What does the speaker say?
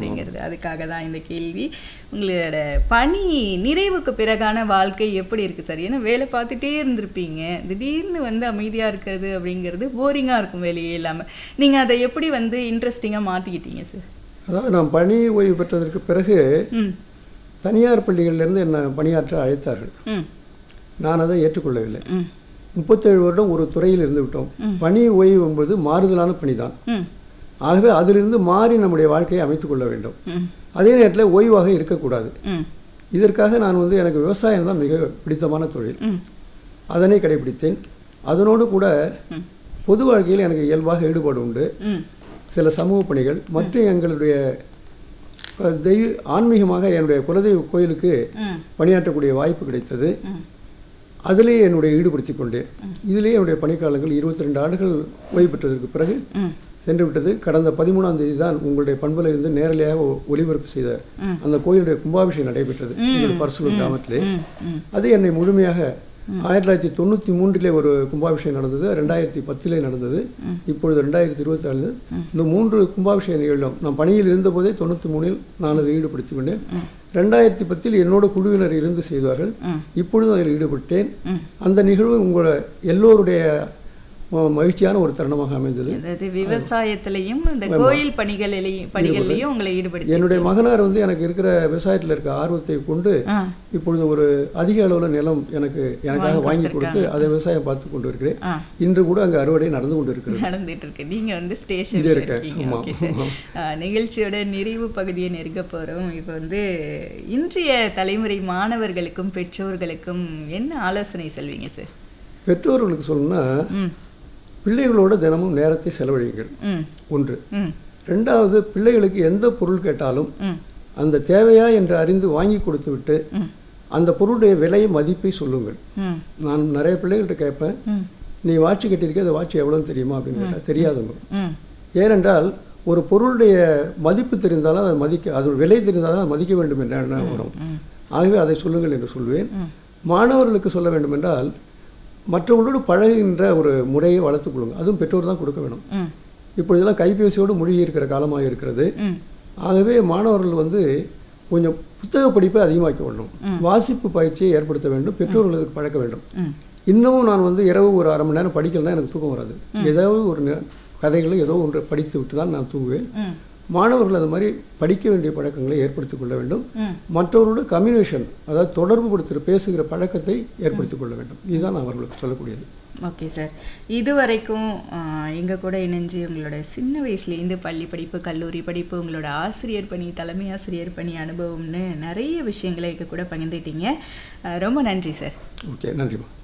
அப்படிங்கிறது அதுக்காக தான் இந்த கேள்வி உங்களோட பணி நிறைவுக்கு பிறகான வாழ்க்கை எப்படி இருக்கு சார் ஏன்னா வேலை பார்த்துட்டே இருந்திருப்பீங்க திடீர்னு வந்து அமைதியா இருக்கிறது அப்படிங்கிறது போரிங்கா இருக்கும் வேலையே இல்லாம நீங்க அதை எப்படி வந்து இன்ட்ரெஸ்டிங்கா மாத்திக்கிட்டீங்க சார் அதாவது நான் பணி ஓய்வு பெற்றதற்கு பிறகு ம் தனியார் பள்ளிகளிலிருந்து என்னை பணியாற்ற அழைத்தார்கள் ம் நான் அதை ஏற்றுக்கொள்ளவில்லை ம் முப்பத்தேழு வருடம் ஒரு துறையில் இருந்து விட்டோம் பணி ஓய்வு என்பது மாறுதலான பணிதான் ம் ஆகவே அதிலிருந்து மாறி நம்முடைய வாழ்க்கையை அமைத்துக் கொள்ள வேண்டும் ம் அதே நேரத்தில் ஓய்வாக இருக்கக்கூடாது ம் இதற்காக நான் வந்து எனக்கு விவசாயம் தான் மிக பிடித்தமான தொழில் ம் அதனை கடைபிடித்தேன் அதனோடு கூட ம். பொது வாழ்க்கையில் எனக்கு இயல்பாக ஈடுபாடு உண்டு ம் சில சமூக பணிகள் மற்றும் எங்களுடைய அஹ், தெய்வ ஆன்மீகமாக என்னுடைய குலதெய்வ கோயிலுக்கு ம் பணியாற்றக்கூடிய வாய்ப்பு கிடைத்தது ம் அதிலே என்னுடைய ஈடுபடுத்திக் கொண்டேன் இதிலே என்னுடைய பணிக்காலங்கள் இருபத்தி ரெண்டு ஆண்டுகள் ஓய்வு பெற்றதற்கு பிறகு ம் சென்று விட்டது கடந்த பதிமூணாம் தேதி தான் உங்களுடைய பண்பலையிலிருந்து நேரலையாக ஒ- ஒளிபரப்பு செய்த ம். அந்த கோயிலுடைய கும்பாபிஷேகம் நடைபெற்றது எங்களுடைய பரசுலூர் கிராமத்திலே ம் ம் அது என்னை முழுமையாக ஆயிரத்தி தொள்ளாயிரத்தி தொண்ணூற்றி மூன்றிலே ஒரு கும்பாபிஷேகம் நடந்தது ரெண்டாயிரத்தி பத்திலே நடந்தது இப்பொழுது ரெண்டாயிரத்தி இருபத்தி நாலு இந்த மூன்று கும்பாபிஷேக நிகழ்வும் நான் பணியில் இருந்தபோதே தொண்ணூற்றி மூணில் நான் அதை ஈடுபடுத்திக் கொண்டேன் ரெண்டாயிரத்தி பத்தில் என்னோட குழுவினர் இருந்து செய்தார்கள் ம். இப்பொழுதும் அதில் ஈடுபட்டேன் ம். அந்த நிகழ்வு உங்களை எல்லோருடைய ம- மகிழ்ச்சியான ஒரு தருணமாக அமைந்தது அதாவது விவசாயத்திலையும் இந்த கோயில் பணிகளிலையும் பணிகள்லையும் உங்களை ஈடுபடுத்தி என்னுடைய மகனார் வந்து எனக்கு இருக்கிற விவசாயத்தில் இருக்க ஆர்வத்தை கொண்டு ஆ இப்பொழுது ஒரு அதிக அளவில் நிலம் எனக்கு எனக்காக வாங்கி கொடுத்து அதை விவசாயம் பார்த்து கொண்டு இருக்கிறேன் ஆ இன்று கூட அங்கே அறுவடை நடந்து கொண்டு இருக்கிறது நடந்துட்டு இருக்கு நீங்க வந்து ஸ்டேஷன் இங்கே இருக்கேன். இருக்கீங்க ஆமா. ஓகே சார் நிகழ்ச்சியோட நிறைவு பகுதியை நெருங்க போறோம் இப்போ வந்து இன்றைய தலைமுறை மாணவர்களுக்கும் பெற்றோர்களுக்கும் என்ன ஆலோசனை சொல்வீங்க சார் பெற்றோர்களுக்கு சொல்லணும்னா ம் பிள்ளைகளோட தினமும் நேரத்தை செலவழியுங்கள் ம் ஒன்று ம் ரெண்டாவது பிள்ளைகளுக்கு எந்த பொருள் கேட்டாலும் ம் அந்த தேவையா என்று அறிந்து வாங்கி கொடுத்து விட்டு ம் அந்த பொருளுடைய விலை மதிப்பை சொல்லுங்கள் ம் நான் நிறைய பிள்ளைகள்கிட்ட கேட்பேன் ம் நீ வாட்சி கட்டியிருக்க அந்த வாட்சி எவ்வளோன்னு தெரியுமா அப்படின்னு கேட்டால் தெரியாதுங்க ம் ஏனென்றால் ஒரு பொருளுடைய மதிப்பு தெரிந்தாலும் அதை மதிக்க அது விலை தெரிந்தாலும் அதை மதிக்க வேண்டும் என்ற எண்ணம் வரும் ம். ஆகவே அதை சொல்லுங்கள் என்று சொல்வேன் ம். மாணவர்களுக்கு சொல்ல வேண்டும் என்றால் மற்றவர்களோடு பழகுகின்ற ஒரு முறையை வளர்த்துக் கொள்ளுங்கள் அதுவும் பெற்றோர் தான் கொடுக்க வேணும் ம் இப்பொழுதெல்லாம் கைபேசியோடு மூழ்கி இருக்கிற காலமாக இருக்கிறது ம் ஆகவே மாணவர்கள் வந்து கொஞ்சம் புத்தக படிப்பை அதிகமாக்க வேண்டும் வாசிப்பு பயிற்சியை ஏற்படுத்த வேண்டும் பெற்றோர்களுக்கு பழக்க வேண்டும் ம் இன்னமும் நான் வந்து இரவு ஒரு அரை மணி நேரம் படிக்கலைன்னா எனக்கு தூக்கம் வராது ஏதாவது ஒரு நே- கதைகளை ஏதோ ஒன்று படித்து விட்டு தான் நான் தூங்குவேன் ம் மாணவர்கள் அது மாதிரி படிக்க வேண்டிய பழக்கங்களை ஏற்படுத்திக் கொள்ள வேண்டும் ம் மற்றவரோட கம்யூனிகேஷன் அதாவது தொடர்பு படுத்துகிற பேசுகிற பழக்கத்தை ஏற்படுத்திக் கொள்ள வேண்டும் இதுதான் நான் அவர்களுக்கு சொல்லக்கூடியது ஓகே சார் இது வரைக்கும் எங்கள் கூட இணைஞ்சு உங்களோட சின்ன வயசுலேருந்து பள்ளி படிப்பு கல்லூரி படிப்பு உங்களோட ஆசிரியர் பணி தலைமை ஆசிரியர் பணி அனுபவம்னு நிறைய விஷயங்களை எங்கள் கூட பகிர்ந்துட்டீங்க ஆஹ் ரொம்ப நன்றி சார் ஓகே நன்றிம்மா